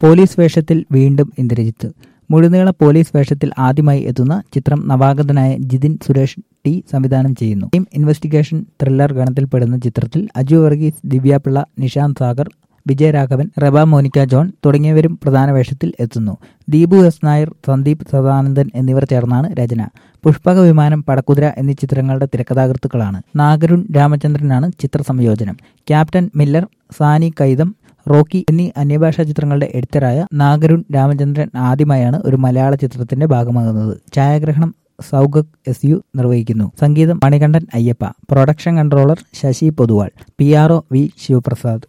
police വേഷത്തിൽ വീണ്ടും Indrajith മുഴുനീള police വേഷത്തിൽ ആദ്യമായി എത്തുന്ന ചിത്രം നവാഗതനായ ജിതിൻ സുരേഷ് ടി സംവിധാനം ചെയ്യുന്നു ടീം ഇൻവെസ്റ്റിഗേഷൻ ത്രില്ലർ ഗണത്തിൽപ്പെടുന്ന ചിത്രത്തിൽ അജു വർഗീസ് ദിവ്യാപിള്ള നിഷാന്ത് സാഗർ വിജയരാഘവൻ റബ മോനിക്ക ജോൺ തുടങ്ങിയവരും പ്രധാന വേഷത്തിൽ എത്തുന്നു ദീപു എസ് നായർ സന്ദീപ് സദാനന്ദൻ എന്നിവർ ചേർന്നാണ് രചന പുഷ്പക വിമാനം പടക്കുതിര എന്നീ ചിത്രങ്ങളുടെ തിരക്കഥാകൃത്തുക്കളാണ് നാഗരുൺ രാമചന്ദ്രനാണ് ചിത്ര സംയോജനം Captain Miller Saani Kaayidham Rocky എന്നീ അന്യഭാഷാ ചിത്രങ്ങളുടെ എഡിറ്ററായ നാഗരുൺ രാമചന്ദ്രൻ ആദ്യമായാണ് ഒരു മലയാള ചിത്രത്തിന്റെ ഭാഗമാകുന്നത് ഛായാഗ്രഹണം സൗഗക് എസ് യു നിർവഹിക്കുന്നു സംഗീതം Manikandan Ayyappa production controller Sasi Poduval P R O V Sivaprasad